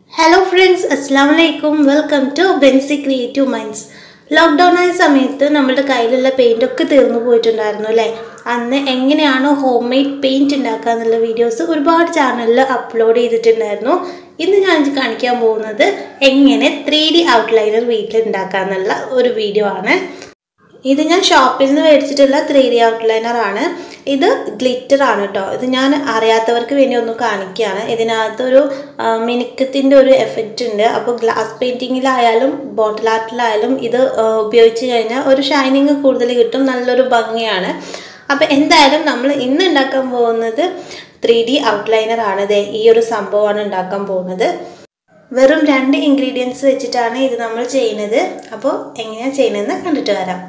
hello friends അസ്സാം വലൈക്കും welcome to Bency creative minds lockdown ആയ സമയത്ത് നമ്മുടെ കയ്യിലുള്ള പെയിൻ്റ് ഒക്കെ തീർന്നു പോയിട്ടുണ്ടായിരുന്നു അല്ലേ അന്ന് എങ്ങനെയാണ് ഹോം മെയ്ഡ് പെയിൻറ് ഉണ്ടാക്കുക എന്നുള്ള വീഡിയോസ് ഒരുപാട് ചാനലിൽ അപ്ലോഡ് ചെയ്തിട്ടുണ്ടായിരുന്നു ഇന്ന് ഞാൻ കാണിക്കാൻ പോകുന്നത് എങ്ങനെ ത്രീ ഡി ഔട്ട്ലൈനർ വീട്ടിൽ ഉണ്ടാക്കുക എന്നുള്ള ഒരു വീഡിയോ ആണ് ഇത് ഞാൻ ഷോപ്പിൽ നിന്ന് മേടിച്ചിട്ടുള്ള ത്രീ ഡി ഔട്ട്ലൈനർ ആണ് ഇത് ഗ്ലിറ്റർ ആണ് കേട്ടോ ഇത് ഞാൻ അറിയാത്തവർക്ക് വേണ്ടി ഒന്ന് കാണിക്കുകയാണ് ഇതിനകത്തൊരു ആ, മിനുക്കത്തിൻ്റെ ഒരു എഫക്റ്റ് ഉണ്ട് അപ്പോൾ ഗ്ലാസ് പെയിൻറ്റിങ്ങിലായാലും ബോട്ടിൽ ആർട്ടിലായാലും ഇത് ആ, ഉപയോഗിച്ച് കഴിഞ്ഞാൽ ഒരു ഷൈനിങ് കൂടുതൽ കിട്ടും നല്ലൊരു ഭംഗിയാണ് അപ്പോൾ എന്തായാലും നമ്മൾ ഇന്ന് ഉണ്ടാക്കാൻ പോകുന്നത് ത്രീ ഡി ഔട്ട്ലൈനർ ആണ് ദേ ഈ ഒരു സംഭവമാണ് ഉണ്ടാക്കാൻ പോകുന്നത് വെറും രണ്ട് ഇൻഗ്രീഡിയൻസ് വെച്ചിട്ടാണ് ഇത് നമ്മൾ ചെയ്യുന്നത് അപ്പോൾ എങ്ങനെയാണ് ചെയ്യുന്നതെന്ന് കണ്ടിട്ട് വരാം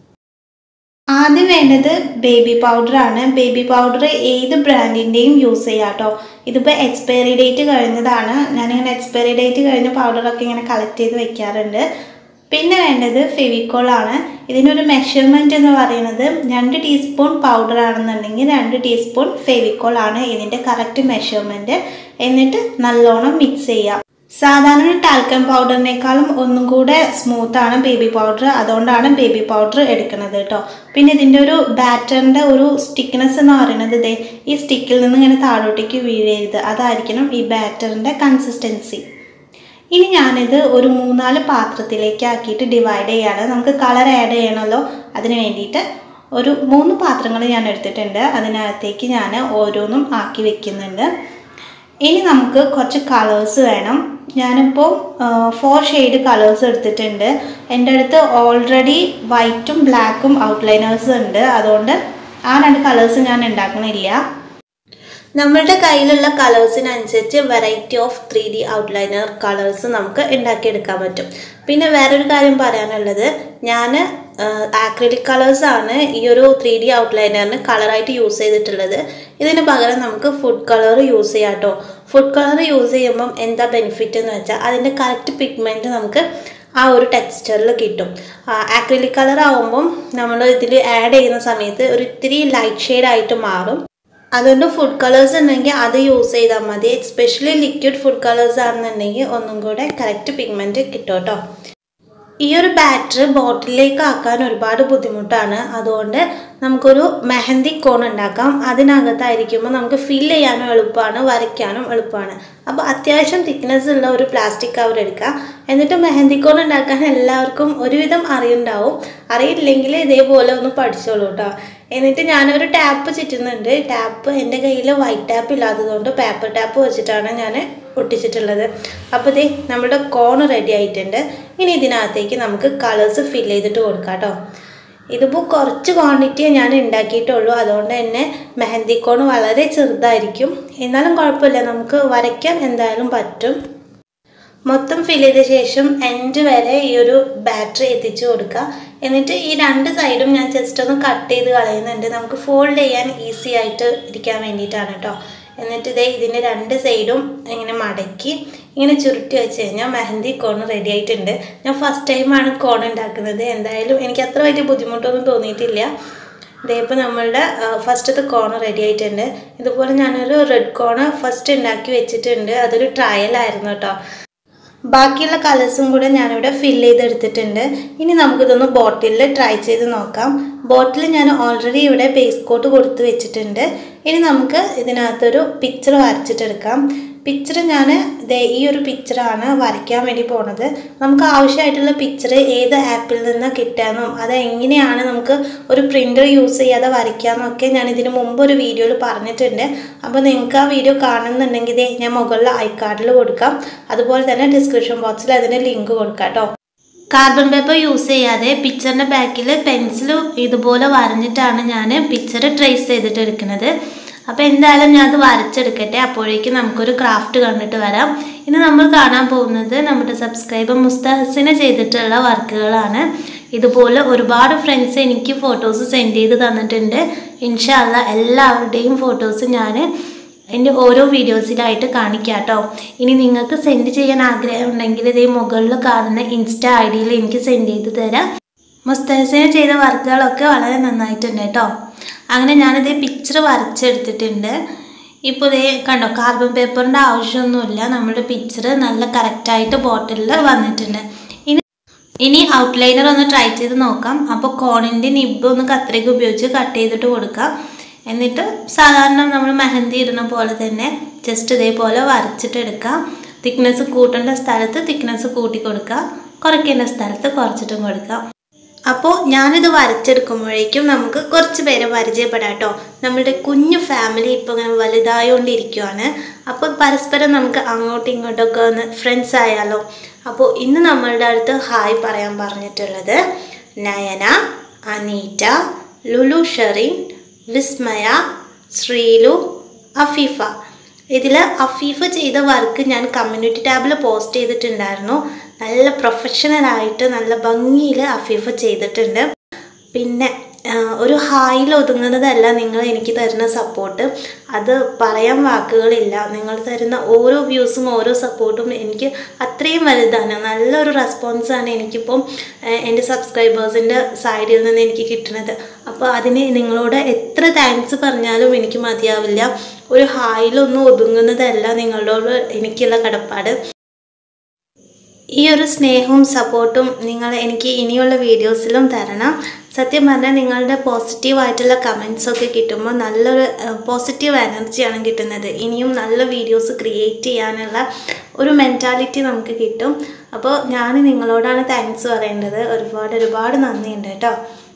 ആദ്യം വേണ്ടത് ബേബി പൗഡർ ആണ് ബേബി പൗഡർ ഏത് ബ്രാൻഡിൻ്റെയും യൂസ് ചെയ്യാം കേട്ടോ ഇതിപ്പോൾ എക്സ്പയറി ഡേറ്റ് കഴിഞ്ഞതാണ് ഞാനിങ്ങനെ എക്സ്പയറി ഡേറ്റ് കഴിഞ്ഞ പൗഡറൊക്കെ ഇങ്ങനെ കളക്ട് ചെയ്ത് വെക്കാറുണ്ട് പിന്നെ വേണ്ടത് ഫെവിക്കോൾ ആണ് ഇതിനൊരു മെഷർമെൻറ്റ് എന്ന് പറയുന്നത് രണ്ട് ടീസ്പൂൺ പൗഡർ ആണെന്നുണ്ടെങ്കിൽ രണ്ട് ടീസ്പൂൺ ഫെവിക്കോൾ ആണ് ഇതിൻ്റെ കറക്റ്റ് മെഷർമെൻറ്റ് എന്നിട്ട് നല്ലോണം മിക്സ് ചെയ്യാം സാധാരണ ടാൽക്കം പൗഡറിനേക്കാളും ഒന്നും കൂടെ സ്മൂത്താണ് ബേബി പൗഡർ അതുകൊണ്ടാണ് ബേബി പൗഡർ എടുക്കുന്നത് കേട്ടോ പിന്നെ ഇതിൻ്റെ ഒരു ബാറ്ററിൻ്റെ ഒരു സ്റ്റിക്നെസ് എന്ന് പറയുന്നത് ദേ ഈ സ്റ്റിക്കിൽ നിന്ന് ഇങ്ങനെ താഴോട്ടേക്ക് വീഴരുത് അതായിരിക്കണം ഈ ബാറ്ററിൻ്റെ കൺസിസ്റ്റൻസി ഇനി ഞാനിത് ഒരു മൂന്നാല് പാത്രത്തിലേക്ക് ആക്കിയിട്ട് ഡിവൈഡ് ചെയ്യാണ് നമുക്ക് കളർ ആഡ് ചെയ്യണമല്ലോ അതിന് വേണ്ടിയിട്ട് ഒരു മൂന്ന് പാത്രങ്ങൾ ഞാൻ എടുത്തിട്ടുണ്ട് അതിനകത്തേക്ക് ഞാൻ ഓരോന്നും ആക്കി വെക്കുന്നുണ്ട് ഇനി നമുക്ക് കുറച്ച് കളേഴ്സ് വേണം ഞാനിപ്പോൾ ഫോർ ഷെയ്ഡ് കളേഴ്സ് എടുത്തിട്ടുണ്ട് എൻ്റെ അടുത്ത് ഓൾറെഡി വൈറ്റും ബ്ലാക്കും ഔട്ട്ലൈനേഴ്സ് ഉണ്ട് അതുകൊണ്ട് ആ രണ്ട് കളേഴ്സ് ഞാൻ ഉണ്ടാക്കണില്ല നമ്മളുടെ കയ്യിലുള്ള കളേഴ്സിനനുസരിച്ച് variety of three D outliner colours നമുക്ക് ഉണ്ടാക്കിയെടുക്കാൻ പറ്റും പിന്നെ വേറൊരു കാര്യം പറയാനുള്ളത് ഞാൻ ആക്രിലിക് കളേഴ്സ് ആണ് ഈ ഒരു ത്രീ ഡി ഔട്ട്ലൈനറിന് കളറായിട്ട് യൂസ് ചെയ്തിട്ടുള്ളത് ഇതിന് പകരം നമുക്ക് ഫുഡ് കളർ യൂസ് ചെയ്യാം കേട്ടോ ഫുഡ് കളർ യൂസ് ചെയ്യുമ്പം എന്താ ബെനിഫിറ്റ് എന്ന് വെച്ചാൽ അതിൻ്റെ കറക്റ്റ് പിഗ്മെൻറ്റ് നമുക്ക് ആ ഒരു ടെക്സ്ചറിൽ കിട്ടും ആക്രിലിക് കളർ ആവുമ്പം നമ്മൾ ഇതിൽ ആഡ് ചെയ്യുന്ന സമയത്ത് ഒരു ഇത്തിരി ലൈറ്റ് ഷെയ്ഡ് ആയിട്ട് മാറും അതുകൊണ്ട് ഫുഡ് കളേഴ്സ് ഉണ്ടെങ്കിൽ അത് യൂസ് ചെയ്താൽ മതി എസ്പെഷ്യലി ലിക്വിഡ് ഫുഡ് കളേഴ്സ് ആണെന്നുണ്ടെങ്കിൽ ഒന്നും കൂടെ കറക്റ്റ് പിഗ്മെൻറ്റ് കിട്ടും കേട്ടോ ഈ ഒരു ബാറ്റർ ബോട്ടിലേക്ക് ആക്കാൻ ഒരുപാട് ബുദ്ധിമുട്ടാണ് അതുകൊണ്ട് നമുക്കൊരു മെഹന്തി കോൺ ഉണ്ടാക്കാം അതിനകത്തായിരിക്കുമ്പോൾ നമുക്ക് ഫിൽ ചെയ്യാനും എളുപ്പമാണ് വരയ്ക്കാനും എളുപ്പമാണ് അപ്പോൾ അത്യാവശ്യം തിക്നെസ് ഉള്ള ഒരു പ്ലാസ്റ്റിക് കവർ എടുക്കുക എന്നിട്ട് മെഹന്തി കോൺ ഉണ്ടാക്കാൻ എല്ലാവർക്കും ഒരുവിധം അറിയുണ്ടാവും അറിയില്ലെങ്കിൽ ഇതേപോലെ ഒന്ന് പഠിച്ചോളൂ കേട്ടോ എന്നിട്ട് ഞാനൊരു ടാപ്പ് ചുറ്റുന്നുണ്ട് ടാപ്പ് എൻ്റെ കയ്യിൽ വൈറ്റ് ടാപ്പ് ഇല്ലാത്തതുകൊണ്ട് പേപ്പർ ടാപ്പ് വെച്ചിട്ടാണ് ഞാൻ ഒട്ടിച്ചിട്ടുള്ളത് അപ്പോൾ ഇതേ നമ്മുടെ കോൺ റെഡി ആയിട്ടുണ്ട് ഇനി ഇതിനകത്തേക്ക് നമുക്ക് കളേഴ്സ് ഫിൽ ചെയ്തിട്ട് കൊടുക്കാം കേട്ടോ ഇതിപ്പോൾ കുറച്ച് ക്വാണ്ടിറ്റിയെ ഞാൻ ഉണ്ടാക്കിയിട്ടുള്ളൂ അതുകൊണ്ട് തന്നെ മെഹന്തി കോൺ വളരെ ചെറുതായിരിക്കും എന്നാലും കുഴപ്പമില്ല നമുക്ക് വരയ്ക്കാൻ എന്തായാലും പറ്റും മൊത്തം ഫിൽ ചെയ്ത ശേഷം എൻഡ് വരെ ഈ ഒരു ബാറ്ററി എത്തിച്ചു കൊടുക്കുക എന്നിട്ട് ഈ രണ്ട് സൈഡും ഞാൻ ജസ്റ്റ് ഒന്ന് കട്ട് ചെയ്ത് കളയുന്നുണ്ട് നമുക്ക് ഫോൾഡ് ചെയ്യാൻ ഈസി ആയിട്ട് ഇരിക്കാൻ വേണ്ടിയിട്ടാണ് കേട്ടോ എന്നിട്ട് ഇതേ ഇതിൻ്റെ രണ്ട് സൈഡും ഇങ്ങനെ മടക്കി ഇങ്ങനെ ചുരുട്ടി വെച്ച് കഴിഞ്ഞാൽ മെഹന്തി കോൺ റെഡി ആയിട്ടുണ്ട് ഞാൻ ഫസ്റ്റ് ടൈമാണ് കോൺ ഉണ്ടാക്കുന്നത് എന്തായാലും എനിക്ക് അത്ര വലിയ ബുദ്ധിമുട്ടൊന്നും തോന്നിയിട്ടില്ല ഇതേ ഇപ്പോൾ നമ്മളുടെ ഫസ്റ്റത്തെ കോൺ റെഡി ആയിട്ടുണ്ട് ഇതുപോലെ ഞാനൊരു റെഡ് കോണ് ഫസ്റ്റ് ഉണ്ടാക്കി വെച്ചിട്ടുണ്ട് അതൊരു ട്രയൽ ആയിരുന്നു കേട്ടോ ബാക്കിയുള്ള കളേഴ്സും കൂടെ ഞാനിവിടെ ഫില്ല് ചെയ്തെടുത്തിട്ടുണ്ട് ഇനി നമുക്കിതൊന്ന് ബോട്ടിലിൽ ട്രൈ ചെയ്ത് നോക്കാം ബോട്ടിൽ ഞാൻ ഓൾറെഡി ഇവിടെ ബേസ് കോട്ട് കൊടുത്ത് വെച്ചിട്ടുണ്ട് ഇനി നമുക്ക് ഇതിനകത്തൊരു പിക്ചർ വരച്ചിട്ടെടുക്കാം പിക്ചർ ഞാൻ ദേ ഈ ഒരു പിക്ചറാണ് വരയ്ക്കാൻ വേണ്ടി പോണത് നമുക്ക് ആവശ്യമായിട്ടുള്ള പിക്ചർ ഏത് ആപ്പിൽ നിന്ന് കിട്ടാമെന്നും അത് എങ്ങനെയാണ് നമുക്ക് ഒരു പ്രിൻ്റർ യൂസ് ചെയ്യാതെ വരയ്ക്കാമെന്നൊക്കെ ഞാൻ ഇതിന് മുമ്പ് ഒരു വീഡിയോയിൽ പറഞ്ഞിട്ടുണ്ട് അപ്പോൾ നിങ്ങൾക്ക് ആ വീഡിയോ കാണുന്നുണ്ടെങ്കിൽ ദേ ഞാൻ മുകളിൽ ഐ കാർഡിൽ കൊടുക്കാം അതുപോലെ തന്നെ ഡിസ്ക്രിപ്ഷൻ ബോക്സിൽ അതിൻ്റെ ലിങ്ക് കൊടുക്കാം കേട്ടോ കാർബൺ പേപ്പർ യൂസ് ചെയ്യാതെ പിക്ചറിൻ്റെ ബാക്കിൽ പെൻസിൽ ഇതുപോലെ വരഞ്ഞിട്ടാണ് ഞാൻ പിക്ചർ ട്രേസ് ചെയ്തിട്ട് എടുക്കുന്നത് അപ്പോൾ എന്തായാലും ഞാൻ അത് വരച്ചെടുക്കട്ടെ അപ്പോഴേക്കും നമുക്കൊരു ക്രാഫ്റ്റ് കണ്ടിട്ട് വരാം ഇനി നമ്മൾ കാണാൻ പോകുന്നത് നമ്മുടെ സബ്സ്ക്രൈബർ മുസ്തഹസിന് ചെയ്തിട്ടുള്ള വർക്കുകളാണ് ഇതുപോലെ ഒരുപാട് ഫ്രണ്ട്സ് എനിക്ക് ഫോട്ടോസ് സെൻഡ് ചെയ്ത് തന്നിട്ടുണ്ട് ഇൻഷാല്ല എല്ലാവരുടെയും ഫോട്ടോസ് ഞാൻ എൻ്റെ ഓരോ വീഡിയോസിലായിട്ട് കാണിക്കാം കേട്ടോ ഇനി നിങ്ങൾക്ക് സെൻഡ് ചെയ്യാൻ ആഗ്രഹം ഉണ്ടെങ്കിൽ ഇതേ മുകളിൽ കാണുന്ന ഇൻസ്റ്റ ഐ ഡിയിൽ എനിക്ക് സെൻഡ് ചെയ്ത് തരാം മുസ്തഹസിന് ചെയ്ത വർക്കുകളൊക്കെ വളരെ നന്നായിട്ടുണ്ട് കേട്ടോ അങ്ങനെ ഞാനിത് പിക്ചർ വരച്ചെടുത്തിട്ടുണ്ട് ഇപ്പോൾ ഇതേ കണ്ടോ കാർബൺ പേപ്പറിൻ്റെ ആവശ്യമൊന്നുമില്ല നമ്മുടെ പിക്ചർ നല്ല കറക്റ്റായിട്ട് ബോട്ടിലിൽ വന്നിട്ടുണ്ട് ഇനി ഇനി ഔട്ട്ലൈനർ ഒന്ന് ട്രൈ ചെയ്ത് നോക്കാം അപ്പോൾ കോണിൻ്റെ നിബ് ഒന്ന് കത്രിക ഉപയോഗിച്ച് കട്ട് ചെയ്തിട്ട് കൊടുക്കാം എന്നിട്ട് സാധാരണ നമ്മൾ മെഹന്തി ഇടുന്ന പോലെ തന്നെ ജസ്റ്റ് ഇതേപോലെ വരച്ചിട്ട് എടുക്കാം തിക്നെസ് കൂട്ടേണ്ട സ്ഥലത്ത് തിക്നെസ് കൂട്ടി കൊടുക്കാം കുറയ്ക്കേണ്ട സ്ഥലത്ത് കുറച്ചിട്ടും കൊടുക്കാം അപ്പോൾ ഞാനിത് വരച്ചെടുക്കുമ്പോഴേക്കും നമുക്ക് കുറച്ച് പേരെ പരിചയപ്പെടാം കേട്ടോ നമ്മുടെ കുഞ്ഞു ഫാമിലി ഇപ്പോൾ ഇങ്ങനെ വലുതായോണ്ടിരിക്കുവാണ് അപ്പോൾ പരസ്പരം നമുക്ക് അങ്ങോട്ടും ഇങ്ങോട്ടൊക്കെ ഒന്ന് ഫ്രണ്ട്സ് ആയാലോ അപ്പോൾ ഇന്ന് നമ്മളുടെ അടുത്ത് ഹായ് പറയാൻ പറഞ്ഞിട്ടുള്ളത് നയന അനീറ്റ ലുലു ഷെറിൻ വിസ്മയ ശ്രീലു അഫീഫ ഇതിൽ അഫീഫ ചെയ്ത വർക്ക് ഞാൻ കമ്മ്യൂണിറ്റി ടാബിൽ പോസ്റ്റ് ചെയ്തിട്ടുണ്ടായിരുന്നു നല്ല പ്രൊഫഷണൽ ആയിട്ട് നല്ല ഭംഗിയിൽ അഫീഫ ചെയ്തിട്ടുണ്ട് പിന്നെ ആ, ഒരു ഹായിൽ ഒതുങ്ങുന്നതല്ല നിങ്ങൾ എനിക്ക് തരുന്ന സപ്പോർട്ട് അത് പറയാൻ വാക്കുകളില്ല നിങ്ങൾ തരുന്ന ഓരോ വ്യൂസും ഓരോ സപ്പോർട്ടും എനിക്ക് അത്രയും വലുതാണ് നല്ലൊരു റെസ്പോൺസാണ് എനിക്കിപ്പം ആ, എൻ്റെ സബ്സ്ക്രൈബേഴ്സിൻ്റെ സൈഡിൽ നിന്ന് എനിക്ക് കിട്ടുന്നത് അപ്പോൾ അതിന് നിങ്ങളോട് എത്ര താങ്ക്സ് പറഞ്ഞാലും എനിക്ക് മതിയാവില്ല ഒരു ഹായിലൊന്നും ഒതുങ്ങുന്നതല്ല നിങ്ങളോട് എനിക്കുള്ള കടപ്പാട് ഈ ഒരു സ്നേഹവും സപ്പോർട്ടും നിങ്ങൾ എനിക്ക് ഇനിയുള്ള വീഡിയോസിലും തരണം സത്യം പറഞ്ഞാൽ നിങ്ങളുടെ പോസിറ്റീവായിട്ടുള്ള കമൻസ് ഒക്കെ കിട്ടുമ്പോൾ നല്ലൊരു പോസിറ്റീവ് എനർജിയാണ് കിട്ടുന്നത് ഇനിയും നല്ല വീഡിയോസ് ക്രിയേറ്റ് ചെയ്യാനുള്ള ഒരു മെൻറ്റാലിറ്റി നമുക്ക് കിട്ടും അപ്പോൾ ഞാൻ നിങ്ങളോടാണ് താങ്ക്സ് പറയേണ്ടത് ഒരുപാട് ഒരുപാട് നന്ദിയുണ്ട് കേട്ടോ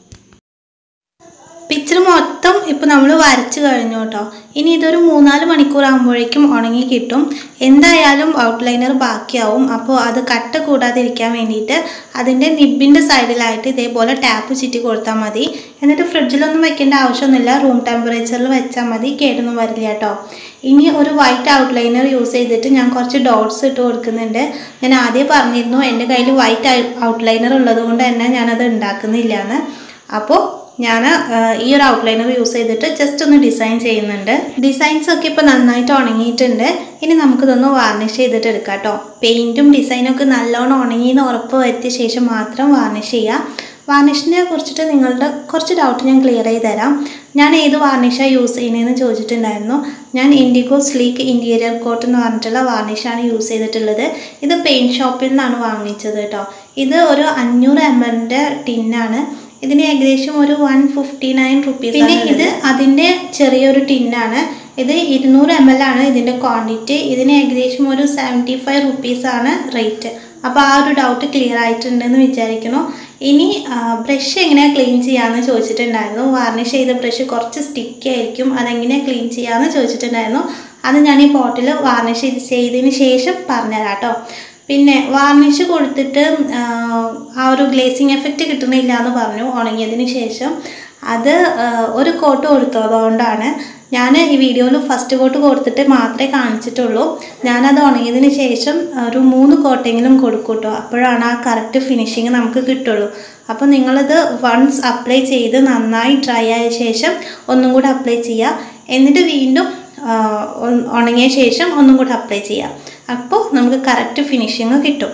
പിക്ചർ മൊത്തം ഇപ്പോൾ നമ്മൾ വരച്ച് കഴിഞ്ഞു കേട്ടോ ഇനി ഇതൊരു മൂന്നാല് മണിക്കൂർ ആകുമ്പോഴേക്കും ഉണങ്ങി കിട്ടും എന്തായാലും ഔട്ട്ലൈനർ ബാക്കിയാവും അപ്പോൾ അത് കട്ട് കൂടാതിരിക്കാൻ വേണ്ടിയിട്ട് അതിൻ്റെ നിബിൻ്റെ സൈഡിലായിട്ട് ഇതേപോലെ ടാപ്പ് ചുറ്റി കൊടുത്താൽ മതി എന്നിട്ട് ഫ്രിഡ്ജിലൊന്നും വെക്കേണ്ട ആവശ്യമൊന്നുമില്ല റൂം ടെമ്പറേച്ചറിൽ വെച്ചാൽ മതി കേടൊന്നും വരില്ല കേട്ടോ ഇനി ഒരു വൈറ്റ് ഔട്ട്ലൈനർ യൂസ് ചെയ്തിട്ട് ഞാൻ കുറച്ച് ഡോട്ട്സ് ഇട്ട് കൊടുക്കുന്നുണ്ട് ഞാൻ ആദ്യം പറഞ്ഞിരുന്നു എൻ്റെ കയ്യിൽ വൈറ്റ് ഔട്ട്ലൈനർ ഉള്ളത് കൊണ്ട് തന്നെ ഞാനത് ഉണ്ടാക്കുന്നില്ല എന്ന് അപ്പോൾ ഞാൻ ഈ ഒരു ഔട്ട്ലൈനർ യൂസ് ചെയ്തിട്ട് ജസ്റ്റ് ഒന്ന് ഡിസൈൻ ചെയ്യുന്നുണ്ട് ഡിസൈൻസ് ഒക്കെ ഇപ്പോൾ നന്നായിട്ട് ഉണങ്ങിയിട്ടുണ്ട് ഇനി നമുക്കിതൊന്ന് വാർണിഷ് ചെയ്തിട്ട് എടുക്കാം കേട്ടോ പെയിൻറ്റും ഡിസൈനും ഒക്കെ നല്ലോണം ഉണങ്ങിയെന്ന് ഉറപ്പ് വരുത്തിയ ശേഷം മാത്രം വാർണിഷ് ചെയ്യുക വാർണിഷിനെ കുറിച്ചിട്ട് നിങ്ങളുടെ കുറച്ച് ഡൗട്ട് ഞാൻ ക്ലിയർ ചെയ്ത് തരാം ഞാൻ ഏത് വാർണിഷാണ് യൂസ് ചെയ്യുന്നതെന്ന് ചോദിച്ചിട്ടുണ്ടായിരുന്നു ഞാൻ ഇൻഡിഗോ സ്ലീക്ക് ഇൻറ്റീരിയർ കോട്ട് എന്ന് പറഞ്ഞിട്ടുള്ള വാർണിഷാണ് യൂസ് ചെയ്തിട്ടുള്ളത് ഇത് പെയിൻറ്റ് ഷോപ്പിൽ നിന്നാണ് വാങ്ങിച്ചത് കേട്ടോ ഇത് ഒരു അഞ്ഞൂറ് എം എല്ലിൻ്റെ ടിന്നാണ് ഇതിന് ഏകദേശം ഒരു വൺ ഫിഫ്റ്റി നയൻ റുപ്പീസ് പിന്നെ ഇത് അതിൻ്റെ ചെറിയൊരു ടിന്നാണ് ഇത് ഇരുന്നൂറ് എം എൽ ആണ് ഇതിൻ്റെ ക്വാണ്ടിറ്റി ഇതിന് ഏകദേശം ഒരു സെവൻറ്റി ഫൈവ് റുപ്പീസാണ് റേറ്റ് അപ്പോൾ ആ ഒരു ഡൗട്ട് ക്ലിയർ ആയിട്ടുണ്ടെന്ന് വിചാരിക്കുന്നു ഇനി ബ്രഷ് എങ്ങനെയാണ് ക്ലീൻ ചെയ്യാമെന്ന് ചോദിച്ചിട്ടുണ്ടായിരുന്നു വാർണിഷ് ചെയ്ത ബ്രഷ് കുറച്ച് സ്റ്റിക്കി ആയിരിക്കും അതെങ്ങനെയാണ് ക്ലീൻ ചെയ്യാമെന്ന് ചോദിച്ചിട്ടുണ്ടായിരുന്നു അത് ഞാൻ ഈ പോട്ടിൽ വാർണിഷ് ചെയ്ത് ചെയ്തതിന് ശേഷം പറഞ്ഞുതരാം കേട്ടോ പിന്നെ വാർണിഷ് കൊടുത്തിട്ട് ആ, ആ ഒരു ഗ്ലേസിങ് എഫക്റ്റ് കിട്ടുന്നില്ല എന്ന് പറഞ്ഞു ഉണങ്ങിയതിന് ശേഷം അത് ആ, ഒരു കോട്ട് കൊടുത്തതുകൊണ്ടാണ് ഞാൻ ഈ വീഡിയോയിൽ ഫസ്റ്റ് കോട്ട് കൊടുത്തിട്ട് മാത്രമേ കാണിച്ചിട്ടുള്ളൂ ഞാനത് ഉണങ്ങിയതിന് ശേഷം ഒരു മൂന്ന് കോട്ടെങ്കിലും കൊടുക്കും കേട്ടോ അപ്പോഴാണ് ആ കറക്റ്റ് ഫിനിഷിങ് നമുക്ക് കിട്ടുള്ളൂ അപ്പോൾ നിങ്ങളത് വൺസ് അപ്ലൈ ചെയ്ത് നന്നായി ഡ്രൈ ആയ ശേഷം ഒന്നും കൂടി അപ്ലൈ ചെയ്യുക എന്നിട്ട് വീണ്ടും ആ, ഉ- ഉണങ്ങിയ ശേഷം ഒന്നും കൂടി അപ്ലൈ ചെയ്യാം അപ്പോൾ നമുക്ക് കറക്റ്റ് ഫിനിഷിങ് കിട്ടും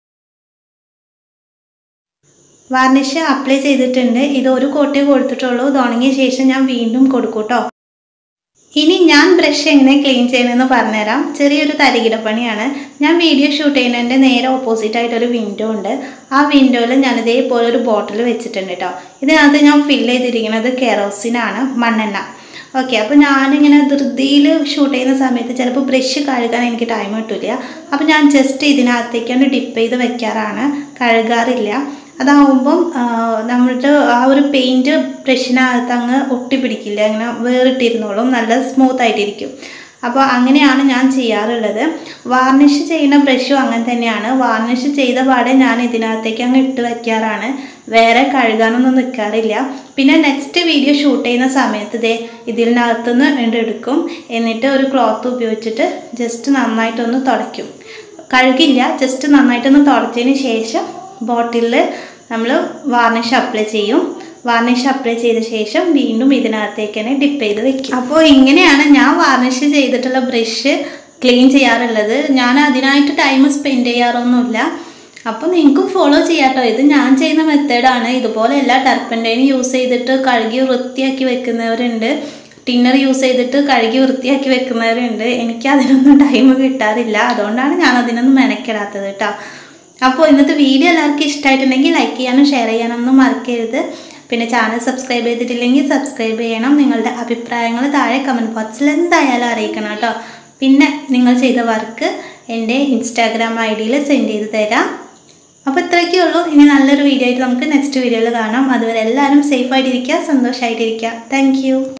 വാർണിഷ് അപ്ലൈ ചെയ്തിട്ടുണ്ട് ഇത് ഒരു കോട്ടേ കൊടുത്തിട്ടുള്ളൂ ഇത് ഉണങ്ങിയ ശേഷം ഞാൻ വീണ്ടും കൊടുക്കും കേട്ടോ ഇനി ഞാൻ ബ്രഷ് എങ്ങനെ ക്ലീൻ ചെയ്യണമെന്ന് പറഞ്ഞുതരാം ചെറിയൊരു തരികിട പണിയാണ് ഞാൻ വീഡിയോ ഷൂട്ട് ചെയ്യുന്നതിൻ്റെ നേരെ ഓപ്പോസിറ്റ് ആയിട്ടൊരു വിൻഡോ ഉണ്ട് ആ വിൻഡോയിൽ ഞാൻ ഇതേപോലെ ഒരു ബോട്ടിൽ വെച്ചിട്ടുണ്ട് കേട്ടോ ഇതിനകത്ത് ഞാൻ ഫില്ല് ചെയ്തിരിക്കുന്നത് കെറോസിനാണ് മണ്ണെണ്ണ ഓക്കെ അപ്പോൾ ഞാനിങ്ങനെ ധൃതിയിൽ ഷൂട്ട് ചെയ്യുന്ന സമയത്ത് ചിലപ്പോൾ ബ്രഷ് കഴുകാൻ എനിക്ക് ടൈം കിട്ടില്ല അപ്പോൾ ഞാൻ ജസ്റ്റ് ഇതിനകത്തേക്കാണ് ഡിപ്പ് ചെയ്ത് വെക്കാറാണ് കഴുകാറില്ല അതാവുമ്പം ആ, നമ്മളുടെ ആ ഒരു പെയിൻറ് ബ്രഷിനകത്ത് അങ്ങ് ഒട്ടിപ്പിടിക്കില്ല അങ്ങനെ വേറിട്ടിരുന്നോളും നല്ല സ്മൂത്ത് ആയിട്ടിരിക്കും അപ്പോൾ അങ്ങനെയാണ് ഞാൻ ചെയ്യാറുള്ളത് വാർണിഷ് ചെയ്യുന്ന ബ്രഷും അങ്ങനെ തന്നെയാണ് വാർണിഷ് ചെയ്ത പാടെ ഞാൻ ഇതിനകത്തേക്ക് അങ്ങ് ഇട്ട് വെക്കാറാണ് വേറെ കഴുകാനൊന്നും നിൽക്കാറില്ല പിന്നെ നെക്സ്റ്റ് വീഡിയോ ഷൂട്ട് ചെയ്യുന്ന സമയത്ത് ഇതേ ഇതിനകത്തുനിന്ന് ഇങ്ങട് എടുക്കും എന്നിട്ട് ഒരു ക്ലോത്ത് ഉപയോഗിച്ചിട്ട് ജസ്റ്റ് നന്നായിട്ടൊന്ന് തുടയ്ക്കും കഴുകില്ല ജസ്റ്റ് നന്നായിട്ടൊന്ന് തുടച്ചതിന് ശേഷം ബോട്ടിലിൽ നമ്മൾ വാർണിഷ് അപ്ലൈ ചെയ്യും വാർണിഷ് അപ്ലൈ ചെയ്ത ശേഷം വീണ്ടും ഇതിനകത്തേക്ക് തന്നെ ഡിപ്പ് ചെയ്ത് വെക്കും അപ്പോൾ ഇങ്ങനെയാണ് ഞാൻ വാർണിഷ് ചെയ്തിട്ടുള്ള ബ്രഷ് ക്ലീൻ ചെയ്യാറുള്ളത് ഞാൻ അതിനായിട്ട് ടൈം സ്പെൻഡ് ചെയ്യാറൊന്നുമില്ല അപ്പോൾ നിങ്ങൾക്കും ഫോളോ ചെയ്യാട്ടോ ഇത് ഞാൻ ചെയ്യുന്ന മെത്തേഡാണ് ഇതുപോലെ എല്ലാ ടർപ്പൻ്റെയും യൂസ് ചെയ്തിട്ട് കഴുകി വൃത്തിയാക്കി വെക്കുന്നവരുണ്ട് ടിന്നർ യൂസ് ചെയ്തിട്ട് കഴുകി വൃത്തിയാക്കി വെക്കുന്നവരുണ്ട് എനിക്ക് അതിനൊന്നും ടൈം കിട്ടാറില്ല അതുകൊണ്ടാണ് ഞാൻ അതിനൊന്നും മെനക്കെടാത്തത് കേട്ടോ അപ്പോൾ ഇന്നത്തെ വീഡിയോ എല്ലാവർക്കും ഇഷ്ടമായിട്ടുണ്ടെങ്കിൽ ലൈക്ക് ചെയ്യാനും ഷെയർ ചെയ്യാനൊന്നും മറക്കരുത് പിന്നെ ചാനൽ സബ്സ്ക്രൈബ് ചെയ്തിട്ടില്ലെങ്കിൽ സബ്സ്ക്രൈബ് ചെയ്യണം നിങ്ങളുടെ അഭിപ്രായങ്ങൾ താഴെ കമൻറ്റ് ബോക്സിൽ എന്തായാലും അറിയിക്കണം കേട്ടോ പിന്നെ നിങ്ങൾ ചെയ്ത വർക്ക് എൻ്റെ ഇൻസ്റ്റാഗ്രാം ഐ ഡിയിൽ സെൻഡ് ചെയ്ത് തരാം അപ്പോൾ ഇത്രയൊക്കെ ഉള്ളൂ ഇനി നല്ലൊരു വീഡിയോ ആയിട്ട് നമുക്ക് നെക്സ്റ്റ് വീഡിയോയിൽ കാണാം അതുവരെ എല്ലാവരും സേഫ് ആയിട്ടിരിക്കുക സന്തോഷമായിട്ടിരിക്കുക താങ്ക്